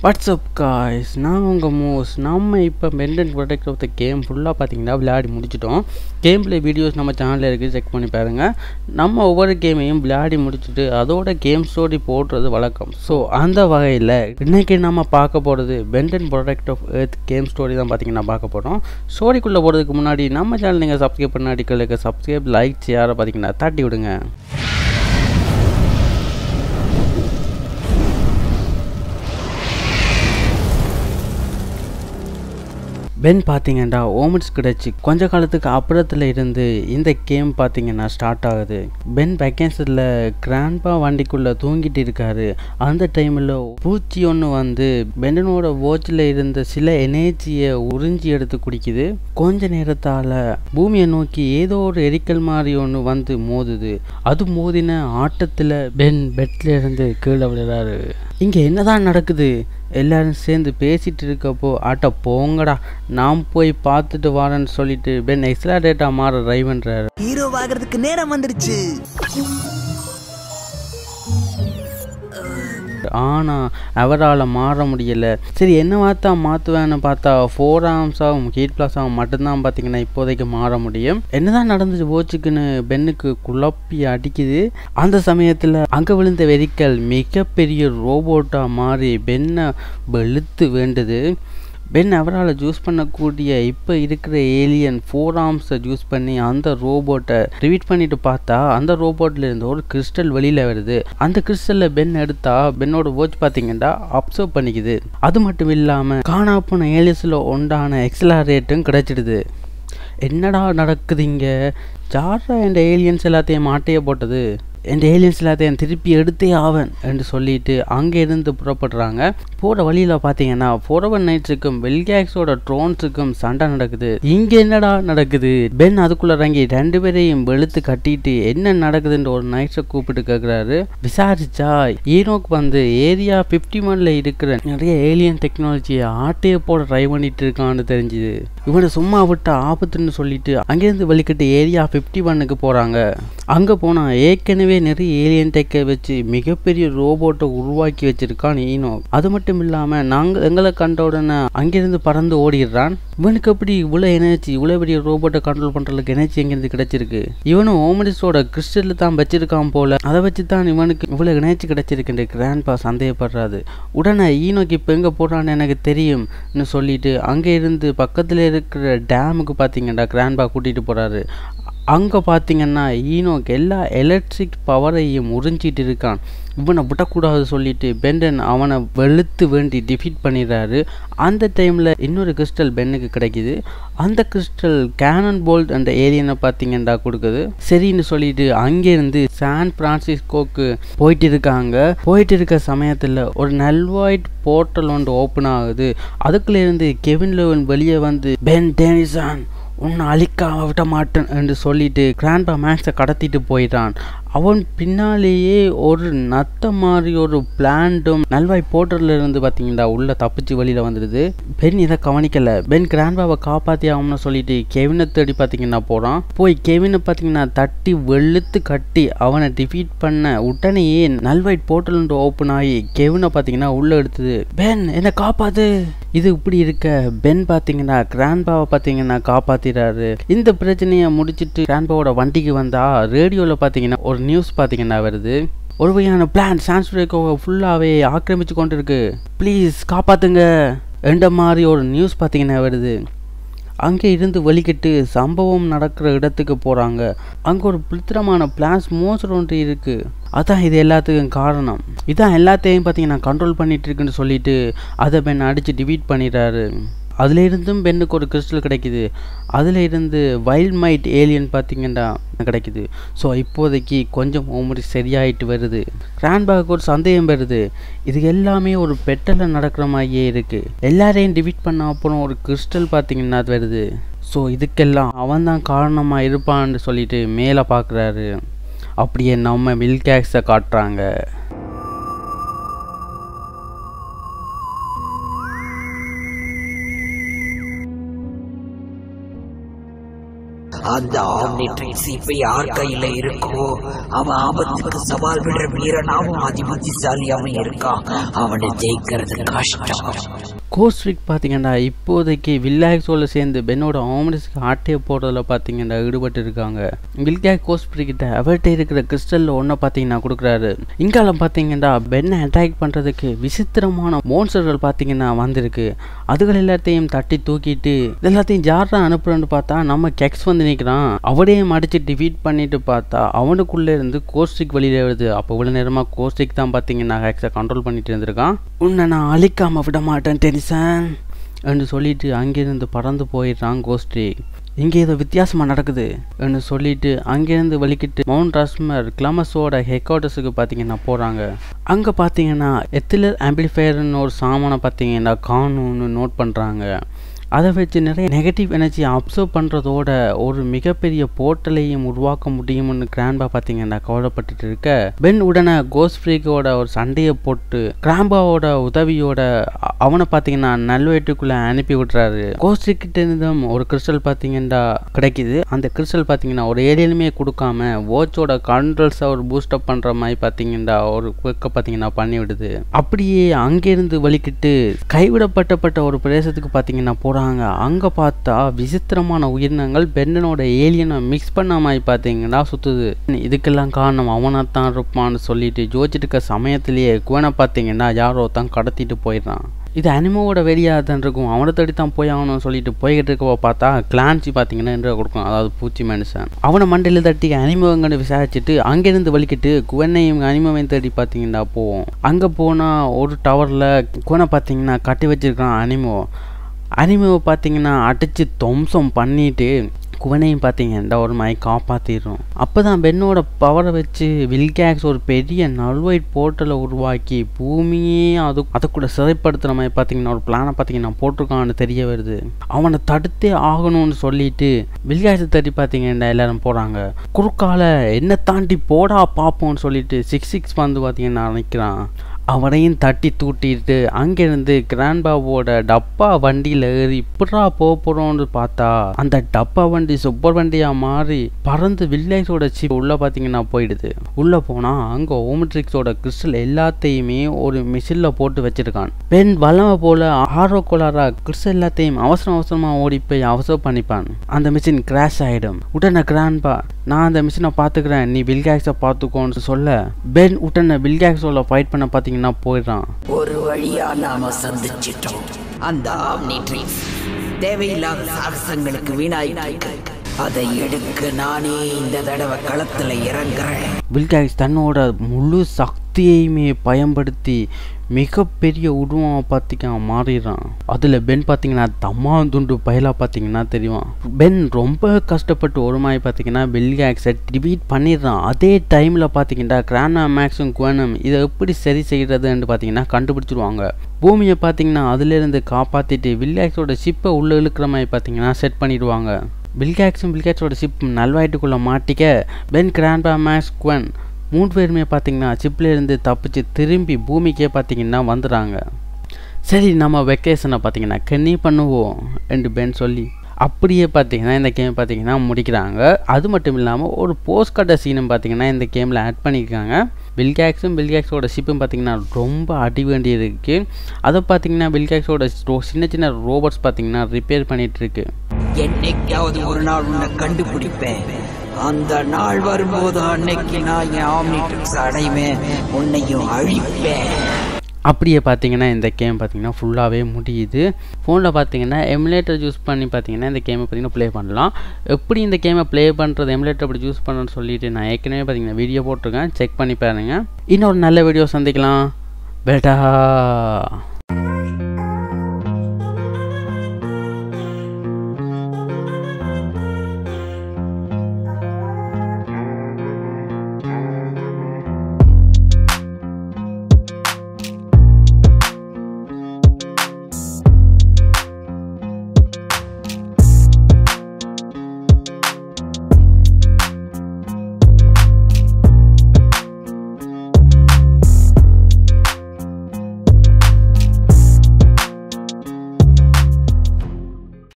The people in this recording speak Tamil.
வாட்ஸ்அப் காய்ஸ் நான் உங்கள் மோஸ் நம்ம இப்போ Ben ten protect of the game ஃபுல்லாக பார்த்தீங்கன்னா விளையாடி முடிச்சிட்டோம் கேம் ப்ளே வீடியோஸ் நம்ம சேனலில் இருக்குது செக் பண்ணி பாருங்கள் நம்ம ஒவ்வொரு கேமையும் விளையாடி முடிச்சுட்டு அதோட கேம் ஸ்டோரி போடுறது வழக்கம் ஸோ அந்த வகையில் இன்றைக்கி நம்ம பார்க்க போகிறது Ben ten protect of Earth game story தான் பார்த்தீங்கன்னா பார்க்க போகிறோம் ஸ்டோரிக்குள்ளே போகிறதுக்கு முன்னாடி நம்ம சேனல் நீங்கள் சப்ஸ்கிரைப் பண்ணாடிகளுக்கு சப்ஸ்கிரைப் லைக் ஷேரை பார்த்தீங்கன்னா தட்டி விடுங்க பென் பார்த்தீங்கன்னா ஓமெண்ட்ஸ் கிடச்சி கொஞ்ச காலத்துக்கு அப்புறத்தில் இருந்து இந்த கேம் பார்த்தீங்கன்னா ஸ்டார்ட் ஆகுது பென் வேக்கன்ஸில் கிராண்ட்பா வண்டிக்குள்ளே தூங்கிட்டு இருக்காரு அந்த டைமில் பூச்சி ஒன்று வந்து பென்னனோட வாட்சில் இருந்த சில எனர்ஜியை உறிஞ்சி எடுத்து குடிக்குது கொஞ்ச நேரத்தால் பூமியை நோக்கி ஏதோ ஒரு எரிக்கல் மாதிரி ஒன்று வந்து மோதுது அது மோதின ஆட்டத்தில் பென் பெட்ல இருந்து கீழே விழுறாரு இங்கே என்னதான் நடக்குது எல்லாரும் சேர்ந்து பேசிட்டு இருக்கப்போ ஆட்ட போங்கடா நான் போய் பார்த்துட்டு வரேன்னு சொல்லிட்டு பென் எக்ஸலாடேட்டா மாற ட்ரை பண்ணுறாரு ஹீரோ ஆகிறதுக்கு நேரம் வந்துருச்சு ஆனால் அவரால் மாற முடியலை சரி என்ன பார்த்தா மாற்றுவேன்னு பார்த்தா ஃபோர் ஆர்ம்ஸாகவும் ஹீட் பிளாஸாகவும் மட்டும்தான் பார்த்தீங்கன்னா இப்போதைக்கு மாற முடியும் என்னதான் நடந்துச்சு போச்சுக்குன்னு பென்னுக்கு குழப்பி அடிக்குது அந்த சமயத்தில் அங்கே விழுந்த வெறிக்கல் மிகப்பெரிய ரோபோட்டாக மாறி பென்னை வெளுத்து வேண்டுது பென் அவரால் ஜூஸ் பண்ணக்கூடிய இப்போ இருக்கிற ஏலியன் ஃபோர் ஆர்ம்ஸை ஜூஸ் பண்ணி அந்த ரோபோட்டை ரிவீட் பண்ணிட்டு பார்த்தா அந்த ரோபோட்டில் இருந்து ஒரு கிறிஸ்டல் வெளியில் வருது அந்த கிறிஸ்டலில் பென் எடுத்தா பென்னோட வாட்ச் பார்த்தீங்கன்னா அப்சர்வ் பண்ணிக்குது அது மட்டும் இல்லாமல் காணா போன ஏலியஸில் உண்டான எக்ஸலாரேட்டும் கிடைச்சிடுது என்னடா நடக்குது இங்கே ஜாரா என்ற ஏலியன்ஸ் எல்லாத்தையும் மாட்டையே போட்டது என் ஏலியன்ஸ் எல்லாத்தையும் திருப்பி எடுத்தே ஆவன் என்று சொல்லிட்டு அங்கேருந்து புறப்படுறாங்க போகிற வழியில் பார்த்தீங்கன்னா ஃபோரவன் நைட்ஸுக்கும் வெல்கேக்ஸோட ட்ரோன்ஸுக்கும் சண்டை நடக்குது இங்கே என்னடா நடக்குது பென் அதுக்குள்ளே இறங்கி ரெண்டு பேரையும் வெளுத்து கட்டிட்டு என்ன நடக்குதுன்ற ஒரு நைட்ஸை கூப்பிட்டு கேட்குறாரு விசாரிச்சா ஈனோக்கு வந்து ஏரியா ஃபிஃப்டி ஒனில் இருக்கிற நிறைய ஏலியன் டெக்னாலஜியை ஆட்டையை போட ட்ரை பண்ணிட்டு இருக்கான்னு தெரிஞ்சுது இவனை சும்மா விட்ட ஆபத்துன்னு சொல்லிட்டு அங்கேருந்து வெளிக்கிட்டு ஏரியா ஃபிஃப்டி ஒன்னுக்கு போகிறாங்க அங்கே போனால் ஏற்கனவே நிறைய ஏலியன் டெக்கை வச்சு மிகப்பெரிய ரோபோட்டை உருவாக்கி வச்சிருக்கான் ஈனோ அது மட்டும் இல்லாமல் நாங்கள் எங்களை கண்ட உடனே அங்கேருந்து பறந்து ஓடிடுறான் இவனுக்கு எப்படி இவ்வளோ எனர்ஜி இவ்வளோ பெரிய ரோபோட்டை கண்ட்ரோல் பண்ணுறதுக்கு எனர்ஜி எங்கேருந்து கிடைச்சிருக்கு இவனும் ஓமடிஸோட கிறிஸ்டலில் தான் வச்சிருக்கான் போல அதை வச்சு தான் இவனுக்கு இவ்வளோ எனர்ஜி கிடைச்சிருக்கு கிராண்ட்பா சந்தேகப்படுறாரு உடனே ஈனோக்கு இப்போ எங்கே போடுறான்னு எனக்கு தெரியும்னு சொல்லிட்டு அங்கே இருந்து பக்கத்தில் இருக்கிற டேமுக்கு பார்த்தீங்கன்னா கிராண்ட்பா கூட்டிகிட்டு போகிறாரு அங்கே பார்த்தீங்கன்னா ஈனோக்கு எல்லா எலக்ட்ரிக் பவரையும் உறிஞ்சிட்டு இருக்கான் இவனை விடக்கூடாது சொல்லிட்டு பெண்டன் அவனை வெளுத்து வேண்டி டிஃபீட் பண்ணிடுறாரு அந்த டைமில் இன்னொரு கிறிஸ்டல் பென்னுக்கு கிடைக்குது அந்த கிறிஸ்டல் கேனன் போல்ட் அந்த ஏலியனை பார்த்தீங்கன்னா கொடுக்குது சரின்னு சொல்லிட்டு அங்கேருந்து சான் பிரான்சிஸ்கோக்கு போயிட்டு இருக்காங்க போயிட்டு இருக்க சமயத்தில் ஒரு நல்வாய்ட் போர்ட்டல் ஒன்று ஓப்பன் ஆகுது அதுக்குள்ளேருந்து கெவின் லெவன் வெளியே வந்து பென் டேனிசான் உன்னை அழிக்காம விட மாட்டேன் என்று சொல்லிட்டு கிராண்ட்பா மேக்ஸை கடத்திட்டு போயிட்டான் அவன் பின்னாலேயே ஒரு நத்த மாதிரி ஒரு பிளான்டும் நல்வாய் போர்ட்டர்ல இருந்து பார்த்தீங்கன்னா உள்ள தப்பிச்சு வெளியில வந்துடுது பென் இதை கவனிக்கல பென் கிராண்ட்பாவை காப்பாத்தி ஆகும்னு சொல்லிட்டு கெவினை தேடி பார்த்தீங்கன்னா போறான் போய் கெவினை பார்த்தீங்கன்னா தட்டி வெளுத்து கட்டி அவனை டிஃபீட் பண்ண உடனேயே நல்வாய்ட் போர்ட்டல் ஓப்பன் ஆகி கெவினை பார்த்தீங்கன்னா உள்ள எடுத்தது பென் என்னை காப்பாத்து இது இப்படி இருக்க பென் பார்த்தீங்கன்னா கிராண்ட்பாவை பார்த்தீங்கன்னா காப்பாத்திறாரு இந்த பிரச்சனையை முடிச்சிட்டு கிராண்ட்பாவோட வண்டிக்கு வந்தா ரேடியோவில் பார்த்தீங்கன்னா ஒரு நியூஸ் பார்த்தீங்கன்னா வருது ஒரு வகையான பிளான் சான்ஸ்பிரேக்கோவை ஃபுல்லாகவே ஆக்கிரமிச்சு கொண்டு இருக்கு ப்ளீஸ் காப்பாத்துங்க என்ற மாதிரி ஒரு நியூஸ் பார்த்தீங்கன்னா வருது அங்கே இருந்து வெளிக்கிட்டு சம்பவம் நடக்கிற இடத்துக்கு போகிறாங்க அங்கே ஒரு பிளித்திரமான பிளான்ஸ் மோசர் ஒன்று இருக்குது அதான் இது எல்லாத்துக்கும் காரணம் இதான் எல்லாத்தையும் பார்த்தீங்கன்னா கண்ட்ரோல் பண்ணிட்டு இருக்குன்னு சொல்லிட்டு அதை பெண் அடித்து டிவீட் பண்ணிடுறாரு அதுல இருந்தும் பெண்ணுக்கு ஒரு கிறிஸ்டல் கிடைக்குது அதில் இருந்து வைல்ட் மைட் ஏலியன் பார்த்தீங்கன்னா கிடைக்குது ஸோ இப்போதைக்கு கொஞ்சம் ஓமரி சரியாயிட்டு வருது கிராண்ட்பாக்கு ஒரு சந்தேகம் வருது இது எல்லாமே ஒரு பெட்டலில் நடக்கிற மாதிரியே இருக்குது எல்லாரையும் டிவீட் பண்ண அப்புறம் ஒரு கிறிஸ்டல் பார்த்தீங்கன்னா அது வருது ஸோ இதுக்கெல்லாம் அவன் தான் காரணமாக இருப்பான்னு சொல்லிட்டு மேலே பார்க்குறாரு அப்படியே நம்ம மில்கேக்ஸை காட்டுறாங்க அந்த ஆம்னிட்ரிக்ஸ் இப்ப யார் கையில இருக்கோ அவன் ஆபத்துக்கு சவால் விடுற வீரனாவும் அதி புத்திசாலியாவும் இருக்கான் அவனை ஜெயிக்கிறது கஷ்டம் கோஸ்ட்ரிக் பார்த்தீங்கன்னா இப்போதைக்கு வில்லாக்ஸோட சேர்ந்து பென்னோட ஆம்னிஸ்க்கு ஆட்டையை போடுறதுல பார்த்தீங்கன்னா ஈடுபட்டு இருக்காங்க வில்கேக் கோஸ்ட்ரிக் கிட்ட அவர்கிட்ட இருக்கிற கிறிஸ்டலில் ஒன்றை பார்த்தீங்கன்னா கொடுக்குறாரு இங்காலம் பார்த்தீங்கன்னா பென்னை அட்டாக் பண்ணுறதுக்கு விசித்திரமான மோன்ஸ்டர்கள் பார்த்தீங்கன்னா வந்திருக்கு அதுகள் எல்லாத்தையும் தட்டி தூக்கிட்டு இது எல்லாத்தையும் ஜாரா அனுப்புறேன்னு பார்த்தா நம்ம கெக்ஸ் வந்து நிற்கிறான் அவனையும் அடிச்சு டிஃபீட் பண்ணிட்டு பார்த்தா அவனுக்குள்ளே இருந்து கோஸ்ட்ரிக் வெளியில வருது அப்போ இவ்வளோ நேரமாக கோஸ்ட்ரிக் தான் பார்த்தீங்கன்னா ஹேக்ஸை கண்ட்ரோல் பண்ணிட்டு இருந்திருக்கான் உன்னை நான் அழிக்காம விட மாட்டேன் டெனிசன் என்று சொல்லிட்டு அங்கிருந்து பறந்து போயிடுறான் கோஸ்ட்ரி இங்கே ஏதோ வித்தியாசமாக நடக்குது என்று சொல்லிட்டு அங்கேருந்து வலிக்கிட்டு மவுண்ட் ராஸ்மர் கிளமஸோட ஹெட்குவார்ட்டர்ஸுக்கு பார்த்தீங்கன்னா போகிறாங்க அங்கே பார்த்தீங்கன்னா எத்திலர் ஆம்பிளிஃபயர்னு ஒரு சாமானை பார்த்தீங்கன்னா காணும்னு நோட் பண்ணுறாங்க அதை வச்சு நிறைய நெகட்டிவ் எனர்ஜியை அப்சர்வ் பண்ணுறதோட ஒரு மிகப்பெரிய போர்ட்டலையும் உருவாக்க முடியும்னு கிரான்பா பார்த்தீங்கன்னா கவலைப்பட்டுட்டு இருக்க பென் உடனே கோஸ் ஃப்ரீக்கோட ஒரு சண்டையை போட்டு கிராம்பாவோட உதவியோட அ- அவனை பார்த்தீங்கன்னா நல்வயிற்றுக்குள்ளே அனுப்பி விட்றாரு கோஸ்ட்ரிக்கிட்ட இருந்தும் ஒரு கிறிஸ்டல் பார்த்தீங்கன்னா கிடைக்குது அந்த கிறிஸ்டல் பார்த்தீங்கன்னா ஒரு ஏரியாலுமே கொடுக்காம வாட்சோட கண்ட்ரோல்ஸை ஒரு பூஸ்டப் பண்ணுற மாதிரி பார்த்தீங்கன்னா ஒரு குவிக்க பார்த்தீங்கன்னா பண்ணி விடுது அப்படியே அங்கேருந்து வலிக்கிட்டு கைவிடப்பட்டப்பட்ட ஒரு பிரதேசத்துக்கு பார்த்தீங்கன்னா போகிறாங்க அங்கே பார்த்தா விசித்திரமான உயிரினங்கள் பென்னனோட ஏலியனை மிக்ஸ் பண்ண மாதிரி பார்த்தீங்கன்னா சுற்றுது இதுக்கெல்லாம் காரணம் அவனாத்தான் இருப்பான்னு சொல்லிட்டு ஜோதிச்சுட்டு இருக்க சமயத்திலேயே குவனை பார்த்தீங்கன்னா யாரோ தான் கடத்திட்டு போயிடுறான் இது அனிமோவோட வெளியாக தான் இருக்கும் அவனை தேடி தான் போய் ஆகணும்னு சொல்லிட்டு போய்கிட்டு இருக்கவ பார்த்தா கிளான்சி பார்த்தீங்கன்னா என்று கொடுக்கும் அதாவது பூச்சி மனுஷன் அவனை மண்டையில் தட்டி அனிமோங்கன்னு விசாரிச்சுட்டு அங்கேருந்து வலிக்கிட்டு குவனையும் அனிமோவையும் தேடி பார்த்தீங்கன்னா போவோம் அங்கே போனால் ஒரு டவரில் குவனை பார்த்தீங்கன்னா கட்டி வச்சிருக்கான் அனிமோ அனிமோவை பார்த்தீங்கன்னா அடித்து துவம்சம் பண்ணிட்டு குவனையும் பார்த்தீங்கன்னா ஒரு மாதிரி காப்பாற்றிடும் அப்போ தான் பென்னோட பவரை வச்சு வில்கேக்ஸ் ஒரு பெரிய நல்வைட் போர்ட்டலை உருவாக்கி பூமியே அது அதை கூட சிறைப்படுத்துகிற மாதிரி பார்த்தீங்கன்னா ஒரு பிளானை பார்த்தீங்கன்னா போட்டிருக்கான்னு தெரிய வருது அவனை தடுத்தே ஆகணும்னு சொல்லிட்டு வில்கேக்ஸை தேடி பார்த்தீங்கன்னா எல்லாரும் போகிறாங்க குறுக்கால என்ன தாண்டி போடா பார்ப்போம்னு சொல்லிட்டு சிக்ஸ் சிக்ஸ் வந்து பார்த்தீங்கன்னா நிற்கிறான் அவனையும் தட்டி தூட்டிட்டு அங்கேருந்து கிராண்ட்பாவோட டப்பா வண்டியில் ஏறி இப்படா போக போகிறோம்னு பார்த்தா அந்த டப்பா வண்டி சூப்பர் வண்டியாக மாறி பறந்து வில்லேஜோட சிப் உள்ளே பார்த்தீங்கன்னா போயிடுது உள்ளே போனால் அங்கே ஓமெட்ரிக்ஸோட கிறிஸ்டல் எல்லாத்தையுமே ஒரு மிஷினில் போட்டு வச்சிருக்கான் பெண் வல்லமை போல ஆரோ கோளாரா கிறிஸ்டல் எல்லாத்தையும் அவசரம் அவசரமாக ஓடி போய் அவசரம் பண்ணிப்பான் அந்த மிஷின் கிராஷ் ஆகிடும் உடனே கிராண்ட்பா நான் அந்த மிஷினை பார்த்துக்கிறேன் நீ வில்கேக்ஸை பார்த்துக்கோன்னு சொல்ல பென் உடனே வில்கேக்ஸோட ஃபைட் பண்ண பார்த்தீங்கன்னா போயிடுறான் ஒரு வழியா நாம சந்திச்சிட்டோம் அந்த ஆம்னிட்ரிக்ஸ் தேவையில்லாத சாகசங்களுக்கு வீணாயிட்டு அதை எடுக்க நானே இந்த தடவை களத்துல இறங்குறேன் வில்கேக்ஸ் தன்னோட முழு சக்தியையுமே பயன்படுத்தி மிகப்பெரிய உருவம் பார்த்திக்க மாறிடுறான் அதில் பென் பார்த்தீங்கன்னா தம்மா துண்டு பயலாக பார்த்தீங்கன்னா தெரியும் பென் ரொம்ப கஷ்டப்பட்டு ஒரு மாதிரி பார்த்தீங்கன்னா வில்கேக்ஸை டிபீட் பண்ணிடுறான் அதே டைமில் பார்த்தீங்கன்னா கிரானா மேக்ஸும் குவனும் இதை எப்படி சரி செய்கிறதுன்னு பார்த்தீங்கன்னா கண்டுபிடிச்சிருவாங்க பூமியை பார்த்தீங்கன்னா அதுலேருந்து காப்பாற்றிட்டு வில்கேக்ஸோட ஷிப்பை உள்ளே இழுக்கிற மாதிரி பார்த்தீங்கன்னா செட் பண்ணிடுவாங்க பில்கேக்ஸும் பில்கேக்ஸோட ஷிப் நல்வாயிட்டுக்குள்ளே மாட்டிக்க பென் கிராண்ட்பா மேக்ஸ் குவன் மூணு பேருமே பார்த்தீங்கன்னா சிப்பில் இருந்து தப்பிச்சு திரும்பி பூமிக்கே பார்த்தீங்கன்னா வந்துடுறாங்க சரி நம்ம வெக்கேஷனை பார்த்தீங்கன்னா கன்னி பண்ணுவோம் என்று பென் சொல்லி அப்படியே பார்த்தீங்கன்னா இந்த கேம் பார்த்தீங்கன்னா முடிக்கிறாங்க அது மட்டும் இல்லாமல் ஒரு போஸ்ட் கட்ட சீனும் பார்த்தீங்கன்னா இந்த கேமில் ஆட் பண்ணியிருக்காங்க பில்கேக்ஸும் பில்கேக்ஸோட ஷிப்பும் பார்த்தீங்கன்னா ரொம்ப அடி வேண்டி இருக்கு அதை பார்த்தீங்கன்னா பில்கேக்ஸோட சின்ன சின்ன ரோபோட்ஸ் பார்த்தீங்கன்னா ரிப்பேர் பண்ணிட்டு இருக்கு என்னைக்காவது ஒரு நாள் உன்னை கண்டுபிடிப்பேன் அந்த நாள் வரும்போது அன்னைக்கு நான் என் ஆம்னிட்ரிக்ஸ் அடைவேன் உன்னையும் அழிப்பேன் அப்படியே பார்த்தீங்கன்னா இந்த கேம் பார்த்தீங்கன்னா ஃபுல்லாகவே முடியுது ஃபோனில் பார்த்தீங்கன்னா எமுலேட்டர் யூஸ் பண்ணி பார்த்தீங்கன்னா இந்த கேமை பார்த்தீங்கன்னா ப்ளே பண்ணலாம் எப்படி இந்த கேமை ப்ளே பண்ணுறது எமுலேட்டர் அப்படி யூஸ் பண்ணணும்னு சொல்லிட்டு நான் ஏற்கனவே பார்த்தீங்கன்னா வீடியோ போட்டிருக்கேன் செக் பண்ணி பாருங்கள் இன்னொரு நல்ல வீடியோ சந்திக்கலாம் பேட்டா